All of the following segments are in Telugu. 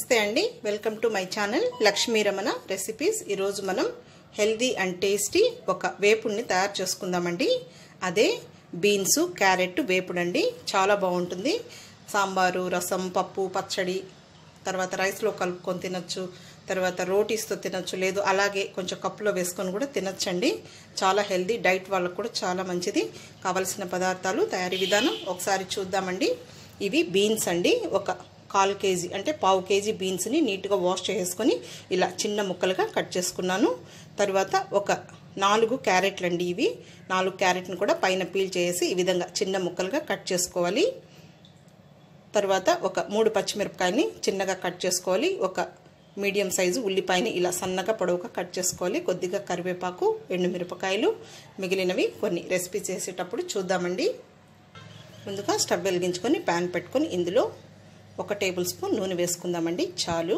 నమస్తే అండి welcome to my channel Lakshmi Ramana recipes ఈరోజు మనం హెల్దీ అండ్ టేస్టీ ఒక వేపుడిని తయారు చేసుకుందామండి అదే బీన్స్ క్యారెట్ వేపుడు అండి చాలా బాగుంటుంది సాంబారు రసం పప్పు పచ్చడి తర్వాత రైస్లో కలుపుకొని తినచ్చు తర్వాత రోటీస్తో తినచ్చు లేదు అలాగే కొంచెం కప్పులో వేసుకొని కూడా తినచ్చండి చాలా హెల్దీ డైట్ వాళ్ళకు కూడా చాలా మంచిది కావలసిన పదార్థాలు తయారీ విధానం ఒకసారి చూద్దామండి ఇవి బీన్స్ అండి ఒక కాల్ కేజీ అంటే పావు కేజీ బీన్స్ని నీట్గా వాష్ చేసుకొని ఇలా చిన్న ముక్కలుగా కట్ చేసుకున్నాను తర్వాత ఒక నాలుగు క్యారెట్లు అండి ఇవి నాలుగు క్యారెట్ని కూడా పైన పీల్ చేసి ఈ విధంగా చిన్న ముక్కలుగా కట్ చేసుకోవాలి తర్వాత ఒక మూడు పచ్చిమిరపకాయని చిన్నగా కట్ చేసుకోవాలి ఒక మీడియం సైజు ఉల్లిపాయని ఇలా సన్నగా పొడవుగా కట్ చేసుకోవాలి కొద్దిగా కరివేపాకు ఎండుమిరపకాయలు మిగిలినవి కొన్ని రెసిపీ చేసేటప్పుడు చూద్దామండి ముందుగా స్టవ్ వెలిగించుకొని ప్యాన్ పెట్టుకొని ఇందులో ఒక టేబుల్ స్పూన్ నూనె వేసుకుందామండి చాలు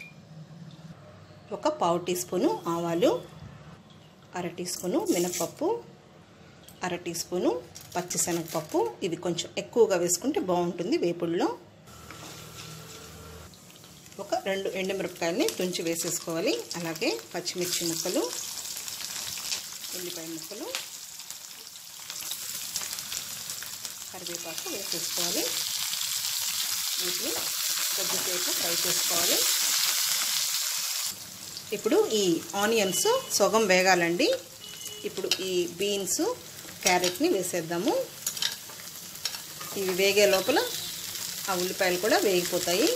ఒక పావు టీ స్పూను ఆవాలు అర టీ స్పూను మినపప్పు అర టీ స్పూను పచ్చిశనగపప్పు ఇవి కొంచెం ఎక్కువగా వేసుకుంటే బాగుంటుంది వేపుల్లో ఒక రెండు ఎండుమిరపకాయలని తుంచి వేసేసుకోవాలి అలాగే పచ్చిమిర్చి ముక్కలు ఉల్లిపాయ ముక్కలు కరివేపాకు వేసేసుకోవాలి వీటిని కొద్దిసేపు ఫ్రై చేసుకోవాలి ఇప్పుడు ఈ ఆనియన్స్ సగం వేగాలండి ఇప్పుడు ఈ బీన్స్ క్యారెట్ని వేసేద్దాము ఇవి వేగే లోపల ఆ ఉల్లిపాయలు కూడా వేగిపోతాయి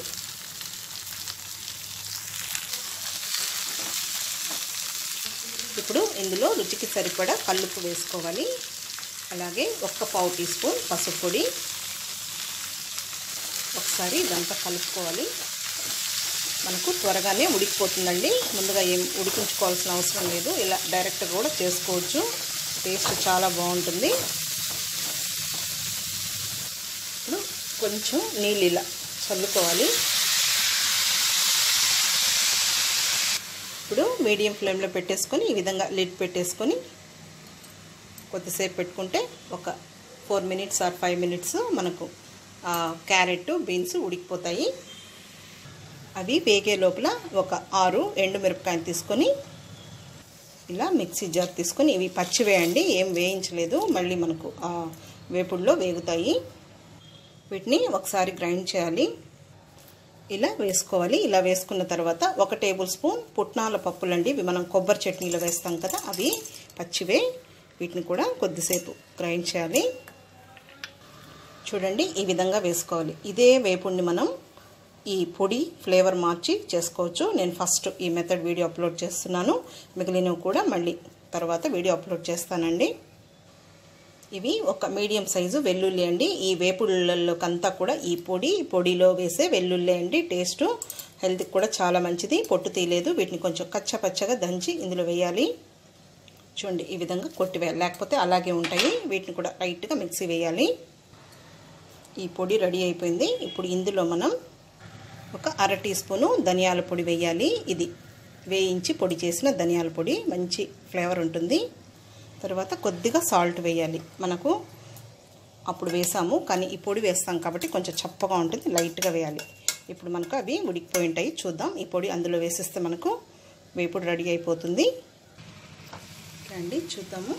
ఇప్పుడు ఇందులో రుచికి సరిపడా కల్లుపు వేసుకోవాలి అలాగే ఒక్క పావు టీ స్పూన్ పసుపు పొడి ఒకసారి ఇదంతా కలుపుకోవాలి మనకు త్వరగానే ఉడికిపోతుందండి ముందుగా ఏం ఉడికించుకోవాల్సిన అవసరం లేదు ఇలా డైరెక్ట్గా కూడా చేసుకోవచ్చు టేస్ట్ చాలా బాగుంటుంది ఇప్పుడు కొంచెం నీళ్ళు ఇలా చల్లుకోవాలి ఇప్పుడు మీడియం ఫ్లేమ్లో పెట్టేసుకొని ఈ విధంగా లిడ్ పెట్టేసుకొని కొద్దిసేపు పెట్టుకుంటే ఒక four minutes or five minutes మనకు క్యారెట్ బీన్స్ ఉడికిపోతాయి అవి వేగే లోపల ఒక ఆరు ఎండు మిరపకాయలు తీసుకొని ఇలా మిక్సీ జార్ తీసుకొని ఇవి పచ్చి వేయండి ఏం వేయించలేదు మళ్ళీ మనకు వేపుడులో వేగుతాయి వీటిని ఒకసారి గ్రైండ్ చేయాలి ఇలా వేసుకోవాలి ఇలా వేసుకున్న తర్వాత ఒక టేబుల్ స్పూన్ పుట్నాల పప్పులండి ఇవి మనం కొబ్బరి చట్నీలో వేస్తాం కదా అవి పచ్చివే వీటిని కూడా కొద్దిసేపు గ్రైండ్ చేయాలి చూడండి ఈ విధంగా వేసుకోవాలి ఇదే వేపుడిని మనం ఈ పొడి ఫ్లేవర్ మార్చి చేసుకోవచ్చు నేను ఫస్ట్ ఈ మెథడ్ వీడియో అప్లోడ్ చేస్తున్నాను మిగిలినవి కూడా మళ్ళీ తర్వాత వీడియో అప్లోడ్ చేస్తానండి ఇవి ఒక మీడియం సైజు వెల్లుల్లి అండి ఈ వేపుళ్ళలోకంతా కూడా ఈ పొడి పొడిలో వేసే వెల్లుల్లి అండి టేస్ట్ హెల్త్కి కూడా చాలా మంచిది పొట్టు తీయలేదు వీటిని కొంచెం కచ్చపచ్చగా దంచి ఇందులో వేయాలి చూడండి ఈ విధంగా కొట్టివేయాలి లేకపోతే అలాగే ఉంటాయి వీటిని కూడా లైట్గా మిక్సీ వేయాలి ఈ పొడి రెడీ అయిపోయింది ఇప్పుడు ఇందులో మనం ఒక అర టీ స్పూను ధనియాల పొడి వేయాలి ఇది వేయించి పొడి చేసిన ధనియాల పొడి మంచి ఫ్లేవర్ ఉంటుంది తర్వాత కొద్దిగా సాల్ట్ వేయాలి మనకు అప్పుడు వేసాము కానీ ఈ పొడి వేస్తాం కాబట్టి కొంచెం చప్పగా ఉంటుంది లైట్గా వేయాలి ఇప్పుడు మనకు అవి ఉడికిపోయి ఉంటాయి చూద్దాం ఈ పొడి అందులో వేసేస్తే మనకు వేపుడు రెడీ అయిపోతుంది రండి చూద్దాము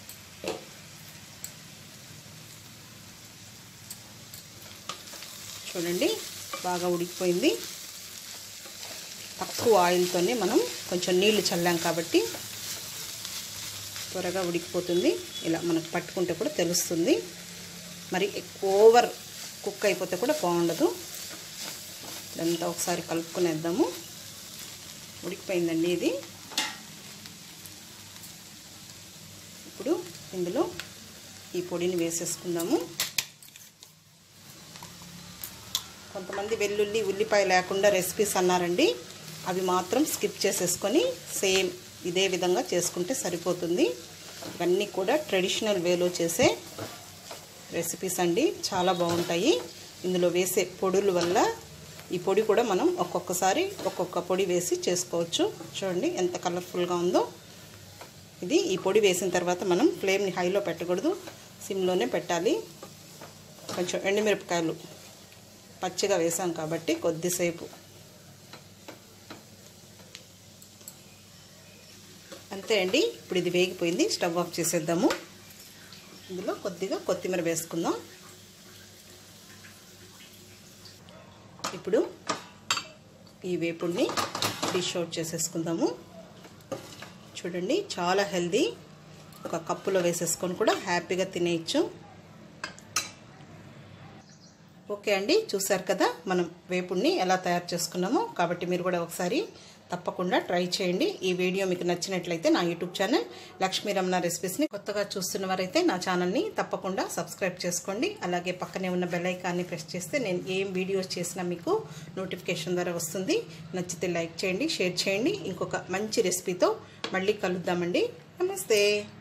చూడండి బాగా ఉడికిపోయింది తక్కువ ఆయిల్తోనే మనం కొంచెం నీళ్లు చల్లాం కాబట్టి త్వరగా ఉడికిపోతుంది ఇలా మనకు పట్టుకుంటే కూడా తెలుస్తుంది మరి ఓవర్ కుక్ అయిపోతే కూడా బాగుండదు ఇదంతా ఒకసారి కలుపుకునేద్దాము ఉడికిపోయిందండి ఇది ఇప్పుడు ఇందులో ఈ పొడిని వేసేసుకుందాము కొంతమంది వెల్లుల్లి ఉల్లిపాయ లేకుండా రెసిపీస్ అన్నారండి అవి మాత్రం స్కిప్ చేసేసుకొని సేమ్ ఇదే విధంగా చేసుకుంటే సరిపోతుంది ఇవన్నీ కూడా ట్రెడిషనల్ వేలో చేసే రెసిపీస్ అండి చాలా బాగుంటాయి ఇందులో వేసే పొడుల వల్ల ఈ పొడి కూడా మనం ఒక్కొక్కసారి ఒక్కొక్క పొడి వేసి చేసుకోవచ్చు చూడండి ఎంత కలర్ఫుల్గా ఉందో ఇది ఈ పొడి వేసిన తర్వాత మనం ఫ్లేమ్ని హైలో పెట్టకూడదు సిమ్లోనే పెట్టాలి కొంచెం ఎండుమిరపకాయలు పచ్చిగా వేసాం కాబట్టి కొద్దిసేపు అంతే అండి ఇప్పుడు ఇది వేగిపోయింది స్టవ్ ఆఫ్ చేసేద్దాము ఇందులో కొద్దిగా కొత్తిమీర వేసుకుందాం ఇప్పుడు ఈ వేపుడిని డిష్ అవుట్ చేసేసుకుందాము చూడండి చాలా హెల్దీ ఒక కప్పులో వేసేసుకొని కూడా హ్యాపీగా తినేయచ్చు ఓకే అండి చూసారు కదా మనం వేపుడిని ఎలా తయారు చేసుకున్నామో కాబట్టి మీరు కూడా ఒకసారి తప్పకుండా ట్రై చేయండి ఈ వీడియో మీకు నచ్చినట్లయితే నా యూట్యూబ్ ఛానల్ లక్ష్మీ రమణ రెసిపీస్ని కొత్తగా చూస్తున్న వారైతే నా ఛానల్ని తప్పకుండా సబ్స్క్రైబ్ చేసుకోండి అలాగే పక్కనే ఉన్న బెల్ ఐకాన్ని ప్రెస్ చేస్తే నేను ఏం వీడియోస్ చేసినా మీకు నోటిఫికేషన్ ద్వారా వస్తుంది నచ్చితే లైక్ చేయండి షేర్ చేయండి ఇంకొక మంచి రెసిపీతో మళ్ళీ కలుద్దామండి నమస్తే